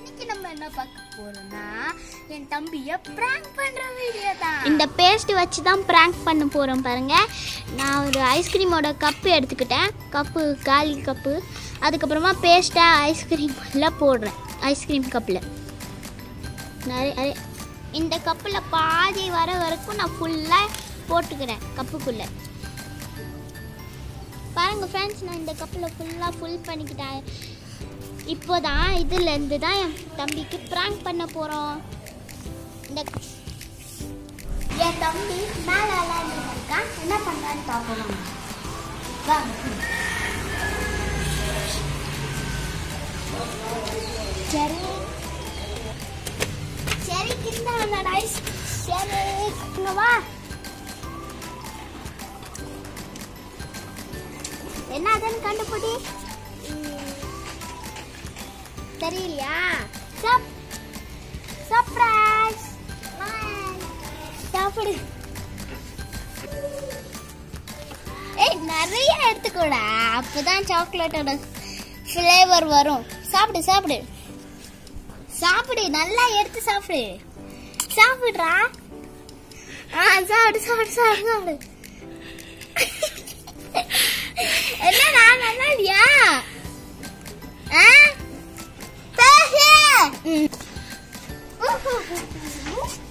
இன்னைக்கு நம்ம என்ன பார்க்க போறோம்னா என் தம்பிய பிராங்க் பண்ற வீடியோ தான் இந்த பேஸ்ட் வச்சு தான் ப்ராங்க் பண்ண போகிறோம் பாருங்க நான் ஒரு ஐஸ்கிரீமோட கப்பு எடுத்துக்கிட்டேன் கப்பு காலி கப்பு அதுக்கப்புறமா பேஸ்ட்டாக ஐஸ்கிரீமில் போடுறேன் ஐஸ்கிரீம் கப்பில் நிறைய நிறைய- இந்த கப்பில் பாதி வர வரைக்கும் நான் ஃபுல்லாக போட்டுக்கிறேன் கப்புக்குள்ளே பாருங்க ஃப்ரெண்ட்ஸ் நான் இந்த கப்பில் ஃபுல்லாக ஃபுல் பண்ணிக்கிட்டேன் இப்போ தான் இதுலேருந்து தான் என் தம்பிக்கு ப்ராங்க் பண்ண போகிறோம் இந்த என் தம்பி மேல விளையாண்டுட்டு இருக்கான் என்ன பண்றான்னு பார்க்கலாம் வா சரி சரி கிட்ட வந்தாடா சரி இங்க வா என்ன அதுன்னு கண்டுபிடி தெரியலையா சப் சர்ப்ரைஸ் சாப்பிடு ஏய் நிறைய எடுத்துக்கூடா அப்பதான் சாக்லேட்டோட ஃப்ளேவர் வரும் சாப்பிடு சாப்பிடு சாப்பிடு நல்லா எடுத்து சாப்பிடு சாப்பிடுறா ஆ சாப்பிடு சாப்பிடு சாப்பிடு சாப்பிடு என்னடா நல்லா இல்லையா ஆ பேசு ம்.